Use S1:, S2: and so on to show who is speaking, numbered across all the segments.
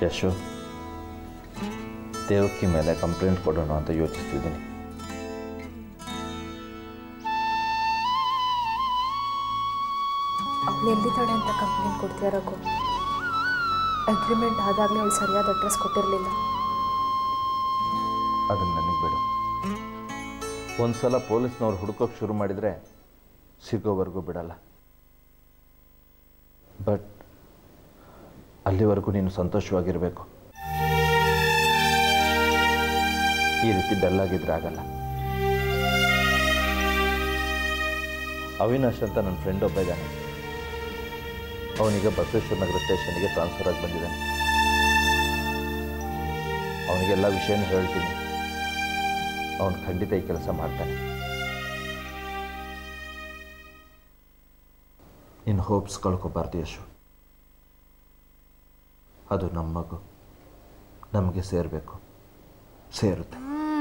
S1: ಯಶು ದೇವಕ್ಕಿ ಮೇಲೆ ಕಂಪ್ಲೇಂಟ್ ಕೊಡೋಣ ಅಂತ ಯೋಚಿಸ್ತಿದ್ದೀನಿ
S2: ಅವಳು ಎಲ್ಲಿದ್ದಾಳೆ ಅಂತ ಕಂಪ್ಲೇಂಟ್ ಕೊಡ್ತೀಯ ರಘು ಅಗ್ರಿಮೆಂಟ್ ಆದಾಗಲೇ ಅವಳು ಸರಿಯಾದ ಅಡ್ರೆಸ್ ಕೊಟ್ಟಿರಲಿಲ್ಲ
S1: ಅದನ್ನು ನನಗೆ ಬಿಡು ಒಂದು ಸಲ ಪೊಲೀಸ್ನವ್ರು ಹುಡುಕೋಕೆ ಶುರು ಮಾಡಿದರೆ ಸಿಗೋವರೆಗೂ ಬಿಡಲ್ಲ ಬಟ್ ಅಲ್ಲಿವರೆಗೂ ನೀನು ಸಂತೋಷವಾಗಿರಬೇಕು ಈ ರೀತಿ ಡಲ್ಲಾಗಿದ್ರೆ ಆಗಲ್ಲ ಅವಿನಾಶ್ ಅಂತ ನನ್ನ ಫ್ರೆಂಡ್ ಒಬ್ಬ ಇದ್ದಾನೆ ಅವನಿಗೆ ಬಸವೇಶ್ವರ ನಗರ ಸ್ಟೇಷನ್ಗೆ ಟ್ರಾನ್ಸ್ಫರ್ ಆಗಿ ಬಂದಿದ್ದಾನೆ ಅವನಿಗೆಲ್ಲ ವಿಷಯನೂ ಹೇಳ್ತೀನಿ ಅವನು ಖಂಡಿತ ಈ ಕೆಲಸ ಮಾಡ್ತಾನೆ ಇನ್ನು ಹೋಪ್ಸ್ ಕಳ್ಕೊಬಾರ್ದು ಯಶು ಅದು ನಮ್ಮ ಮಗು ನಮಗೆ ಸೇರಬೇಕು ಸೇರುತ್ತೆ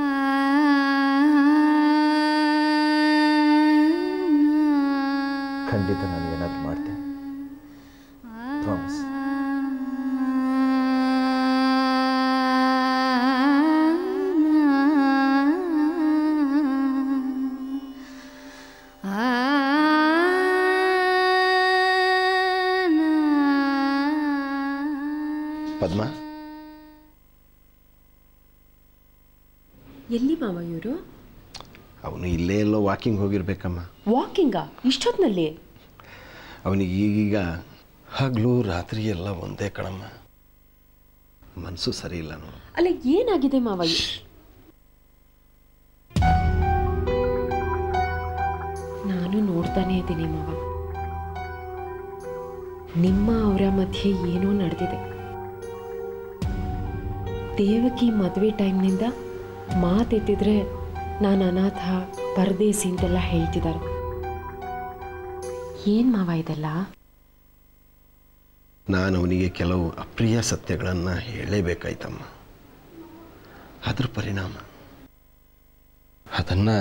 S1: ಖಂಡಿತ ನಾನು ಏನಾದರೂ ಮಾಡ್ತೇನೆ ಪ್ರಾಮಿಸ್
S3: ಪದ್ಮ
S4: ಎಲ್ಲಿ ಮಾವ ಇವರು
S3: ಅವನು ಇಲ್ಲೇ ಎಲ್ಲೋ ವಾಕಿಂಗ್ ಹೋಗಿರ್ಬೇಕಮ್ಮ
S4: ವಾಕಿಂಗಾ ಇಷ್ಟೊತ್ತಿನಲ್ಲಿ
S3: ಅವನಿಗೆ ಈಗೀಗ ಹಗಲು ರಾತ್ರಿ ಎಲ್ಲ ಒಂದೇ ಕಣಮ್ಮ ಮನಸ್ಸು ಸರಿ ಇಲ್ಲ ನೋಡು
S4: ಅಲ್ಲ ಏನಾಗಿದೆ ಮಾವ ಇ- ನಾನು ನೋಡ್ತಾನೆ ಇದ್ದೀನಿ ಮಾವ ನಿಮ್ಮ ಅವರ ಮಧ್ಯೆ ಏನೋ ನಡೆದಿದೆ ದೇವಕಿ ಮದುವೆ ಟೈಮ್ನಿಂದ ಮಾತೆತ್ತಿದ್ರೆ ನಾನು ಅನಾಥ ಪರದೇಸಿ ಅಂತೆಲ್ಲ ಹೇಳ್ತಿದ್ದಾರೆ ಏನ್ ಮಾವ ಇದೆಲ್ಲ
S3: ನಾನು ಅವನಿಗೆ ಕೆಲವು ಅಪ್ರಿಯ ಸತ್ಯಗಳನ್ನು ಹೇಳಲೇಬೇಕಾಯ್ತಮ್ಮ ಅದ್ರ ಪರಿಣಾಮ ಅದನ್ನು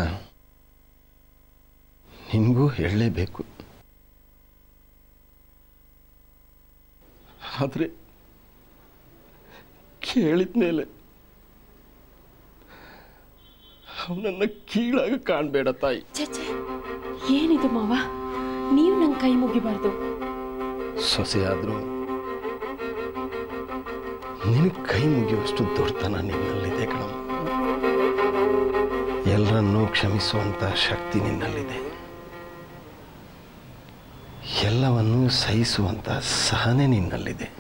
S3: ನಿಮಗೂ ಹೇಳಲೇಬೇಕು ಆದರೆ ಕೇಳಿದ ಮೇಲೆ ಅವನನ್ನು ಕೀಳಾಗ ಕಾಣಬೇಡ ತಾಯಿ
S4: ಛೆ, ಛೆ. ಏನಿದು ಮಾವ ನೀವು ನಂಗೆ ಕೈ ಮುಗಿಬಾರ್ದು
S3: ಸೊಸೆ ಆದರೂ ನಿನಗೆ ಕೈ ಮುಗಿಯುವಷ್ಟು ದೊಡ್ಡತನ ನಿನ್ನಲ್ಲಿದೆ ಕಣಮ್ಮ ಎಲ್ಲರನ್ನೂ ಕ್ಷಮಿಸುವಂಥ ಶಕ್ತಿ ನಿನ್ನಲ್ಲಿದೆ ಎಲ್ಲವನ್ನೂ ಸಹಿಸುವಂಥ ಸಹನೆ ನಿನ್ನಲ್ಲಿದೆ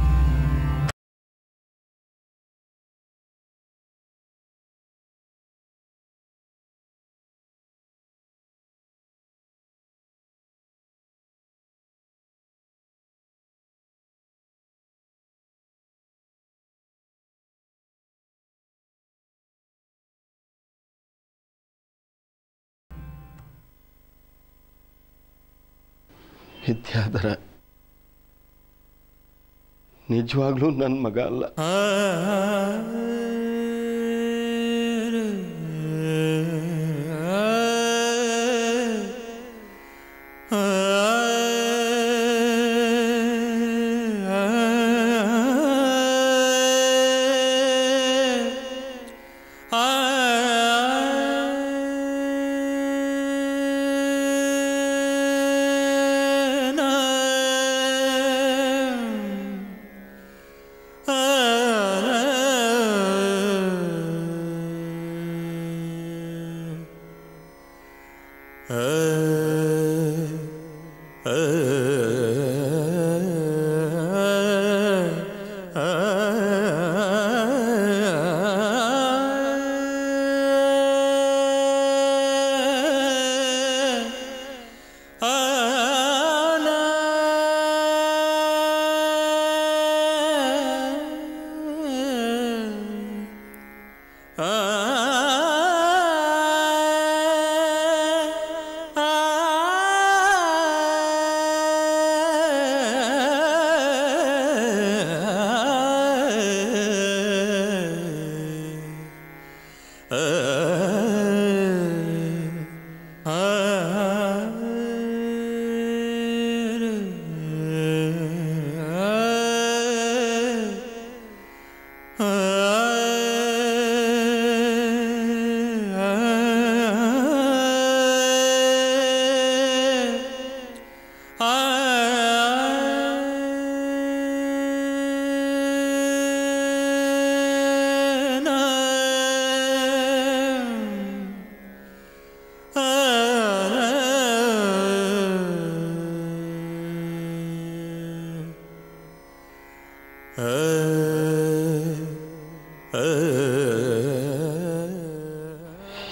S3: ವಿದ್ಯಾಧರ ನಿಜವಾಗ್ಲೂ ನನ್ನ ಮಗ ಅಲ್ಲ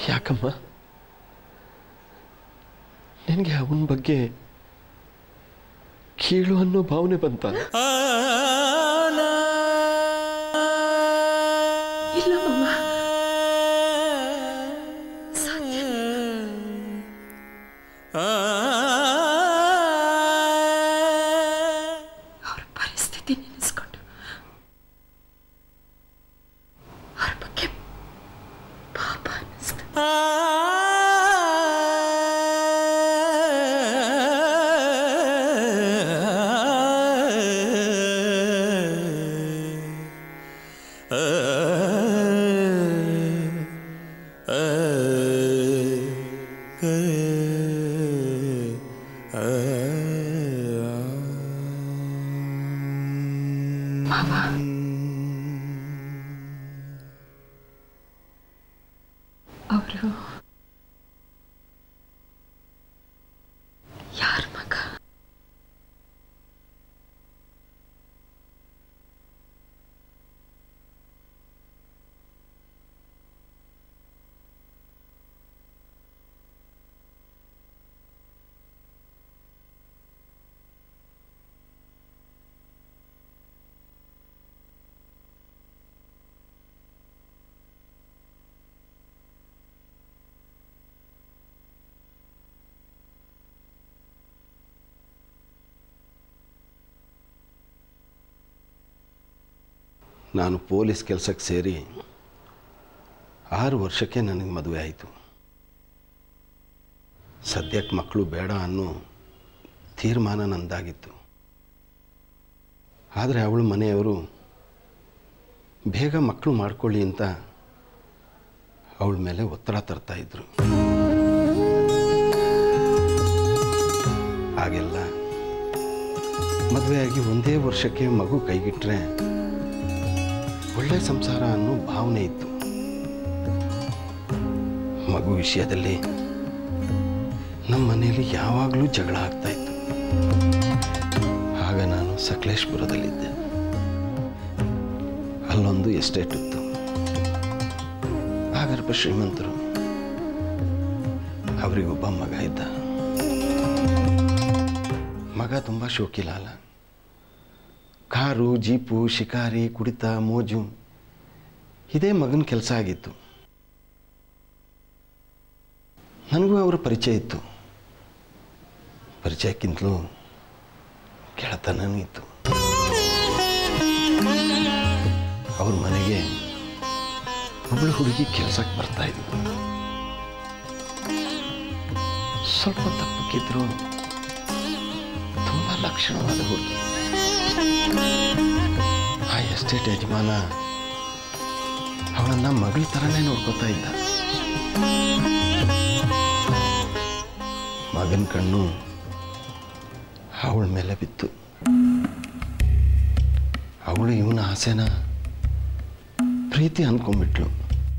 S3: ಯಾಕಮ್ಮ ನಿನಗೆ ಅವನ ಬಗ್ಗೆ ಕೀಳು ಅನ್ನೋ ಭಾವನೆ ಬಂತ
S4: ಇಲ್ಲ ಮಾವ ಸಾಧ್ಯ ಅವ್ರ ಪರಿಸ್ಥಿತಿ ನೆನೆಸ್ಕೊಂಡು ಅವ್ರ ಬಗ್ಗೆ ಪಾಪ ಅನ್ನಿಸ್ತು ಅವರು ಯಾರ ಮಗ
S3: ನಾನು ಪೊಲೀಸ್ ಕೆಲಸಕ್ಕೆ ಸೇರಿ ಆರು ವರ್ಷಕ್ಕೆ ನನಗೆ ಮದುವೆ ಆಯಿತು ಸದ್ಯಕ್ಕೆ ಮಕ್ಕಳು ಬೇಡ ಅನ್ನೋ ತೀರ್ಮಾನ ನಂದಾಗಿತ್ತು ಆದರೆ ಅವಳ ಮನೆಯವರು ಬೇಗ ಮಕ್ಕಳು ಮಾಡ್ಕೊಳ್ಳಿ ಅಂತ ಅವಳ ಮೇಲೆ ಒತ್ತಡ ತರ್ತಾ ಇದ್ರು ಹಾಗೆಲ್ಲ ಮದುವೆಯಾಗಿ ಒಂದೇ ವರ್ಷಕ್ಕೆ ಮಗು ಕೈಗಿಟ್ರೆ ಒಳ್ಳೆ ಸಂಸಾರ ಅನ್ನೋ ಭಾವನೆ ಇತ್ತು ಮಗು ವಿಷಯದಲ್ಲಿ ನಮ್ಮ ಮನೆಯಲ್ಲಿ ಯಾವಾಗಲೂ ಜಗಳ ಆಗ್ತಾ ಇತ್ತು ಆಗ ನಾನು ಸಕಲೇಶ್ಪುರದಲ್ಲಿದ್ದೆ ಅಲ್ಲೊಂದು ಎಸ್ಟೇಟ್ ಇತ್ತು ಆಗರ್ಭ ಶ್ರೀಮಂತರು ಅವರಿಗೊಬ್ಬ ಮಗ ಇದ್ದ ಮಗ ತುಂಬ ಶೋಕಿಲಾಲ ಕಾರು ಜೀಪು ಶಿಕಾರಿ ಕುಡಿತ ಮೋಜು ಇದೇ ಮಗನ ಕೆಲಸ ಆಗಿತ್ತು ನನಗೂ ಅವರ ಪರಿಚಯ ಇತ್ತು ಪರಿಚಯಕ್ಕಿಂತಲೂ ಗೆಳತನೂ ಇತ್ತು ಅವ್ರ ಮನೆಗೆ ಒಬ್ಬಳು ಹುಡುಗಿ ಕೆಲಸಕ್ಕೆ ಬರ್ತಾ ಇದ್ಲು ಸ್ವಲ್ಪ ತಪ್ಪಕ್ಕಿದ್ರು ತುಂಬ ಲಕ್ಷಣವಾದ ಹುಡುಗಿ ಆ ಎಸ್ಟೇಟ್ ಯಜಮಾನ ಅವಳನ್ನ ಮಗಳ ಥರನೇ ನೋಡ್ಕೋತಾ ಇದ್ದ ಮಗನ ಕಣ್ಣು ಅವಳ ಮೇಲೆ ಬಿತ್ತು ಅವಳು ಇವನ ಆಸೆನ ಪ್ರೀತಿ ಅನ್ಕೊಂಡ್ಬಿಟ್ಲು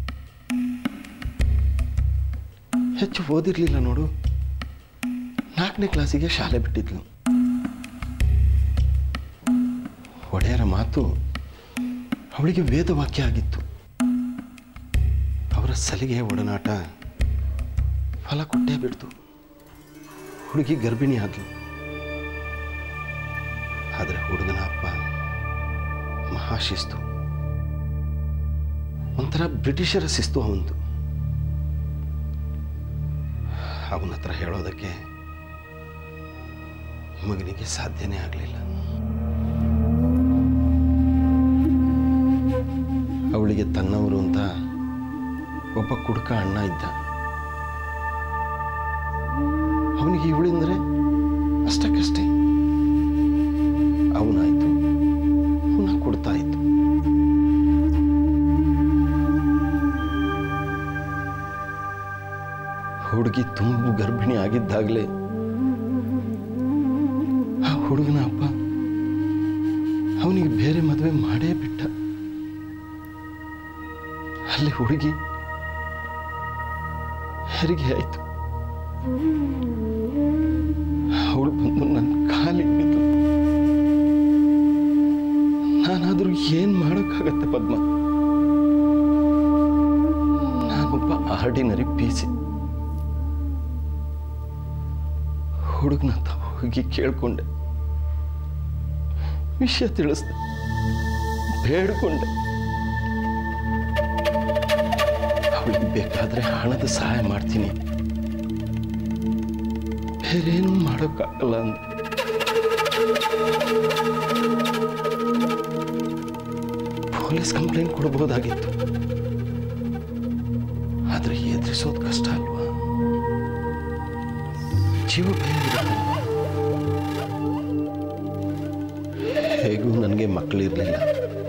S3: ಹೆಚ್ಚು ಓದಿರ್ಲಿಲ್ಲ ನೋಡು ನಾಲ್ಕನೇ ಕ್ಲಾಸಿಗೆ ಶಾಲೆ ಬಿಟ್ಟಿದ್ಲು ಒಡೆಯರ ಮಾತು ಅವಳಿಗೆ ವೇದವಾಕ್ಯ ಆಗಿತ್ತು ಅವರ ಸಲಿಗೆ ಒಡನಾಟ ಫಲ ಕೊಟ್ಟೇ ಬಿಡ್ತು ಹುಡುಗಿ ಗರ್ಭಿಣಿ ಆದ್ಲು ಆದರೆ ಹುಡುಗನ ಅಪ್ಪ ಮಹಾಶಿಸ್ತು ಒಂಥರ ಬ್ರಿಟಿಷರ ಶಿಸ್ತು ಅವಂತು ಅವನ ಹತ್ರ ಹೇಳೋದಕ್ಕೆ ಮಗನಿಗೆ ಸಾಧ್ಯನೇ ಆಗಲಿಲ್ಲ ಅವಳಿಗೆ ತನ್ನವರು ಅಂತ ಒಬ್ಬ ಕುಡುಕ ಅಣ್ಣ ಇದ್ದ ಅವನಿಗೆ ಇವಳಿಂದ್ರೆ ಅಷ್ಟಕ್ಕಷ್ಟೇ ಅವನಾಯ್ತು ಅವನ ಕೊಡ್ತಾ ಇತ್ತು ಹುಡುಗಿ ತುಂಬ ಗರ್ಭಿಣಿ ಆಗಿದ್ದಾಗಲೇ ಆ ಹುಡುಗನ ಅಪ್ಪ ಅವನಿಗೆ ಬೇರೆ ಮದುವೆ ಮಾಡೇ ಬಿಟ್ಟ ಅಲ್ಲಿ ಹುಡುಗಿ ಹೆರಿಗೆ ಆಯಿತು ಅವಳು ಬಂದು ನನ್ನ ಕಾಲಿಗೆ ಬಿದ್ದು ನಾನಾದ್ರೂ ಏನ್ ಮಾಡೋಕ್ಕಾಗತ್ತೆ ಪದ್ಮ ನಾನೊಬ್ಬ ಆರ್ಡಿನರಿ ಪಿ ಸಿ ಹುಡುಗನ ಹತ್ರ ಹೋಗಿ ಕೇಳ್ಕೊಂಡೆ ವಿಷಯ ತಿಳಿಸ್ದೆ ಬೇಡ್ಕೊಂಡೆ ಅವಳಿಗೆ ಬೇಕಾದ್ರೆ ಹಣದ ಸಹಾಯ ಮಾಡ್ತೀನಿ ಬೇರೇನು ಮಾಡೋಕ್ಕಾಗಲ್ಲ ಅಂದ ಪೊಲೀಸ್ ಕಂಪ್ಲೇಂಟ್ ಕೊಡಬಹುದಾಗಿತ್ತು ಆದ್ರೆ ಎದುರಿಸೋದು ಕಷ್ಟ ಅಲ್ವಾ ಜೀವ ಭಯ ಇರುತ್ತಲ್ವಾ? ಹೇಗೂ ನನಗೆ ಮಕ್ಕಳಿರಲಿಲ್ಲ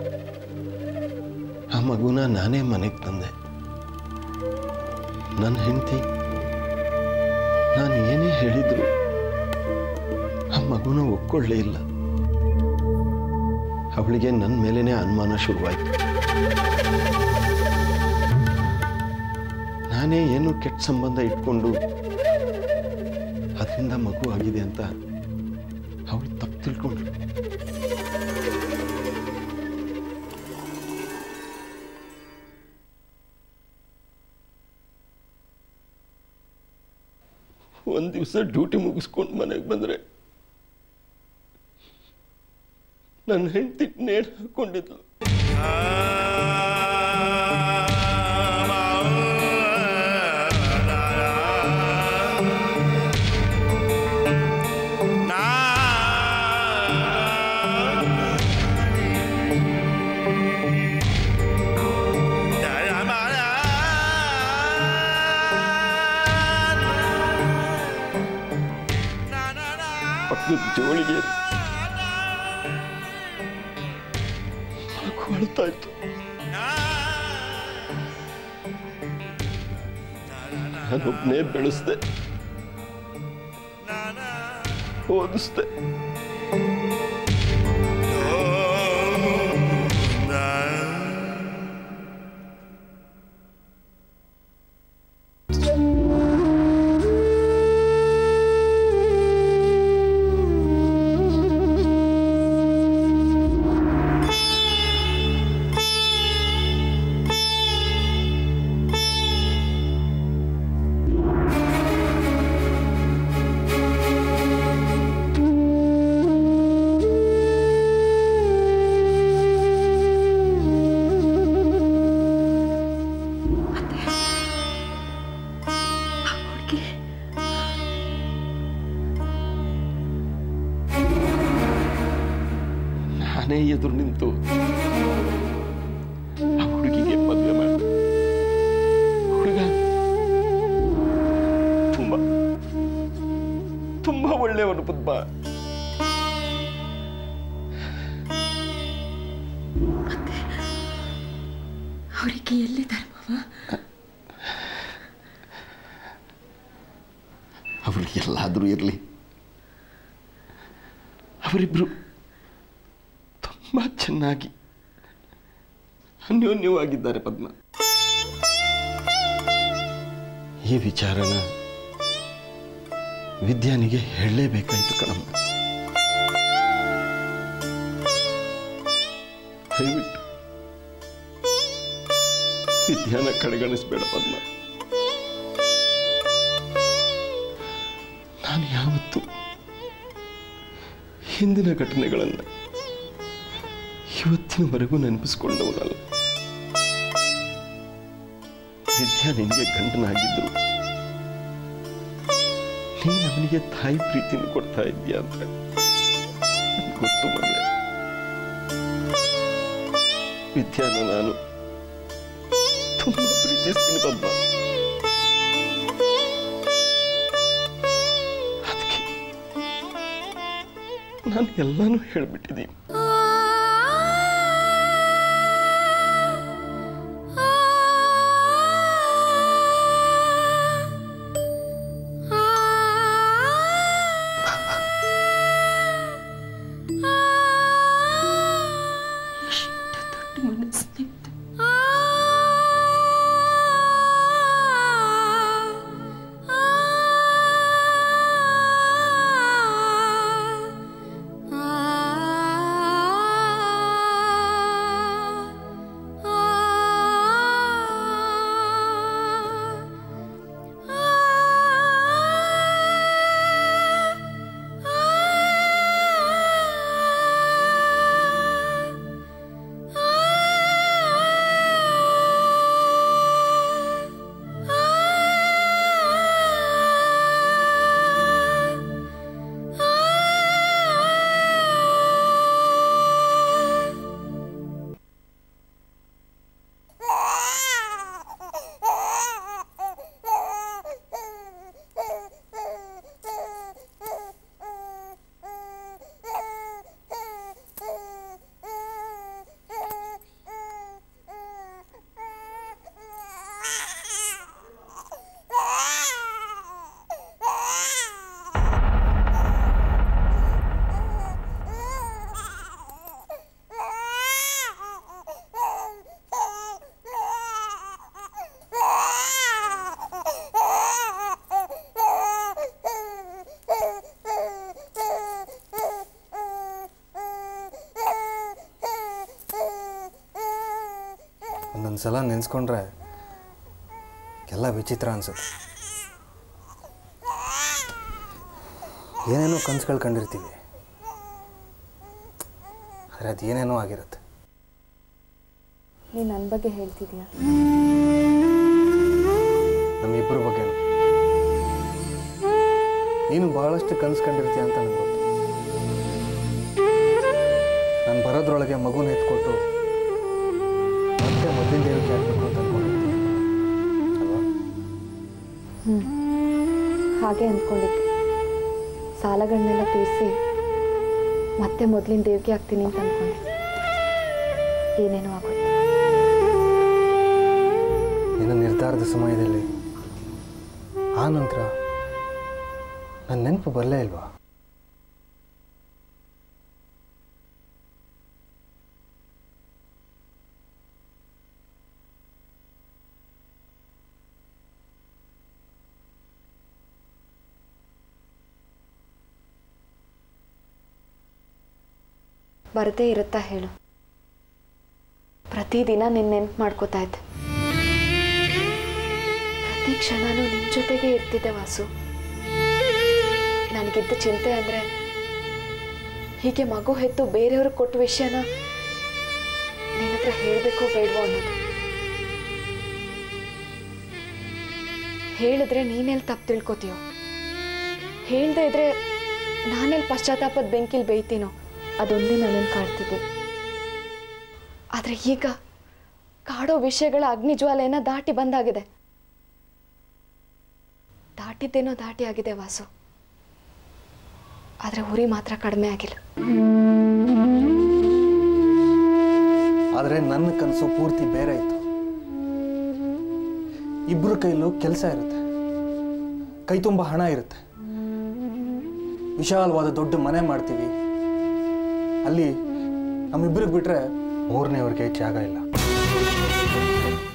S3: ಆ ಮಗುನ ನಾನೇ ಮನೆಗೆ ತಂದೆ ನನ್ನ ಹೆಂಡತಿ ನಾನು ಏನೇ ಹೇಳಿದ್ರು ಆ ಮಗುನ ಒಪ್ಕೊಳ್ಳೇ ಇಲ್ಲ ಅವಳಿಗೆ ನನ್ನ ಮೇಲೇನೆ ಅನುಮಾನ ಶುರುವಾಯಿತು ನಾನೇ ಏನು ಕೆಟ್ಟ ಸಂಬಂಧ ಇಟ್ಕೊಂಡು ಅದರಿಂದ ಮಗು ಆಗಿದೆ ಅಂತ ಅವಳು ತಪ್ಪು ತಿಳ್ಕೊಂಡ್ರು ಒಂದು ದಿವಸ ಡ್ಯೂಟಿ ಮುಗಿಸ್ಕೊಂಡು ಮನೆಗೆ ಬಂದರೆ ನನ್ನ ಹೆಂಡತಿ ನೇಣು ಹಾಕೊಂಡಿದ್ಲು ಪಕ್ಕದ ಜೋಳಿಗೆ ಮಗು ಅಳ್ತಾ ಇತ್ತು ನಾನೊಬ್ಬನೇ ಬೆಳೆಸ್ದೆ ಓದಿಸ್ದೆ
S4: ಹುಡುಗಿ
S3: ನಾನೇ ಎದುರು ನಿಂತು ಆ ಹುಡುಗಿಗೆ ಮದುವೆ ಮಾಡಿದೆ ಹುಡುಗ ತುಂಬಾ ತುಂಬಾ ಒಳ್ಳೆಯವನು ಪದ್ಮ
S4: ಅವರಿಗೆ ಎಲ್ಲಿದ್ದಾರೆ ಮಾವ
S3: ಅವರು ಎಲ್ಲಾದರೂ ಇರಲಿ ಅವರಿಬ್ರು ತುಂಬಾ ಚೆನ್ನಾಗಿ ಅನ್ಯೋನ್ಯವಾಗಿದ್ದಾರೆ ಪದ್ಮ ಈ ವಿಚಾರನ ವಿದ್ಯಾನಿಗೆ ಹೇಳಲೇಬೇಕಾಯ್ತು ಕಣಮ್ಮ ದಯವಿಟ್ಟು ವಿದ್ಯಾನ ಕಡೆಗಣಿಸ್ಬೇಡ ಪದ್ಮ ನಾನು ಯಾವತ್ತೂ ಹಿಂದಿನ ಘಟನೆಗಳನ್ನು ಇವತ್ತಿನವರೆಗೂ ನೆನಪಿಸ್ಕೊಂಡವನಲ್ಲ ವಿದ್ಯಾ ನಿನಗೆ ಗಂಡನಾಗಿದ್ರು ನೀನು ಅವನಿಗೆ ತಾಯಿ ಪ್ರೀತಿನ ಕೊಡ್ತಾ ಇದ್ದೀಯ ಅಂತ ನನ್ಗ್ ಗೊತ್ತು ಮಗಳೇ ವಿದ್ಯಾನ ನಾನು ತುಂಬಾ ಪ್ರೀತಿಸ್ತೀನಿ ಪದ್ಮ ಅದಕ್ಕೆ ನಾನು ಎಲ್ಲಾನು ಹೇಳ್ಬಿಟ್ಟಿದ್ದೀನಿ
S4: ಎಷ್ಟು ದೊಡ್ಡ ಮನಸ್ಸು ನಿಮ್ದು
S5: ಆ ಒಂದ್ಸಲ ನೆನೆಸ್ಕೊಂಡ್ರೆ ಎಲ್ಲ ವಿಚಿತ್ರ ಅನ್ಸುತ್ತೆ ಏನೇನೋ ಕನ್ಸುಗಳು ಕಂಡಿರ್ತೀವಿ ಆದರೆ ಅದು ಏನೇನೋ ಆಗಿರುತ್ತೆ
S2: ನೀನು ನನ್ನ ಬಗ್ಗೆ ಹೇಳ್ತಿದ್ಯಾ
S5: ನಮ್ಮಿಬ್ಬರ ಬಗ್ಗೆ ನೀನು ಬಹಳಷ್ಟು ಕನಸು ಕಂಡಿರ್ತೀಯ ಅಂತ ನನಗೆ ಗೊತ್ತು ನಾನು ಬರೋದ್ರೊಳಗೆ ಮಗುನ ಎತ್ಕೊಟ್ಟು ಮತ್ತೆ ಮೊದಲಿನ ದೇವಕ್ಕೆ ಹಾಕಬೇಕು ಅಂತ ಅನ್ಕೊಂಡಿರ್ತೀನಿ ಅಲ್ವಾ
S2: ಹ್ಞೂ ಹಾಗೆ ಅಂದ್ಕೊಂಡಿದ್ದೆ ಸಾಲಗಳನ್ನೆಲ್ಲ ತೀರಿಸಿ ಮತ್ತೆ ಮೊದಲಿನ ದೇವ್ಗೆ ಆಗ್ತೀನಿ ಅಂತ ಅಂದ್ಕೊಂಡೆ ಏನೇನೋ ಆಗೋಯ್ತು
S5: ನಿನ್ನ ನಿರ್ಧಾರದ ಸಮಯದಲ್ಲಿ ಆ ನಂತರ ನನ್ನ ನೆನಪು ಬರಲೇ ಇಲ್ವಾ
S2: ಬರದೇ ಇರುತ್ತಾ ಹೇಳು ಪ್ರತಿದಿನ ನಿನ್ನ ನೆನ್ಪು ಮಾಡ್ಕೋತಾ ಇದ್ದೆ ಪ್ರತಿ ಕ್ಷಣನೂ ನಿನ್ನ ಜೊತೆಗೆ ಇರ್ತಿದ್ದೆ ವಾಸು ನನಗಿದ್ದ ಚಿಂತೆ ಅಂದರೆ ಹೀಗೆ ಮಗು ಹೆತ್ತು ಬೇರೆಯವ್ರಿಗೆ ಕೊಟ್ಟ ವಿಷಯನ ನಿನ್ನ ಹತ್ರ ಹೇಳಬೇಕೋ ಬೇಡವೋ ಅನ್ನೋದು ಹೇಳಿದ್ರೆ ನೀನೆಲ್ಲಿ ತಪ್ಪು ತಿಳ್ಕೊತೀಯೋ ಹೇಳ್ದೆ ಇದ್ರೆ ನಾನೆಲ್ಲಿ ಪಶ್ಚಾತ್ತಾಪದ ಬೆಂಕಿಲಿ ಬೇಯ್ತೀನೋ ಅದೊಂದೇ ನನ್ನನ್ನು ಕಾಡ್ತಿದ್ದು ಆದರೆ ಈಗ ಕಾಡೋ ವಿಷಯಗಳ ಅಗ್ನಿಜ್ವಾಲೆಯನ್ನ ದಾಟಿ ಬಂದಾಗಿದೆ ದಾಟಿದ್ದೇನೋ ದಾಟಿ ಆಗಿದೆ ವಾಸು ಆದರೆ ಉರಿ ಮಾತ್ರ ಕಡಿಮೆ ಆಗಿಲ್ಲ
S5: ಆದರೆ ನನ್ನ ಕನಸು ಪೂರ್ತಿ ಬೇರೆ ಇತ್ತು ಇಬ್ಬರ ಕೈಲೂ ಕೆಲಸ ಇರುತ್ತೆ ಕೈ ತುಂಬ ಹಣ ಇರುತ್ತೆ ವಿಶಾಲವಾದ ದೊಡ್ಡ ಮನೆ ಮಾಡ್ತೀವಿ ಅಲ್ಲಿ ನಮ್ಮಿಬ್ಬರಿಗೆ ಬಿಟ್ರೆ ಮೂರನೇವ್ರಿಗೆ ಜಾಗ ಇಲ್ಲ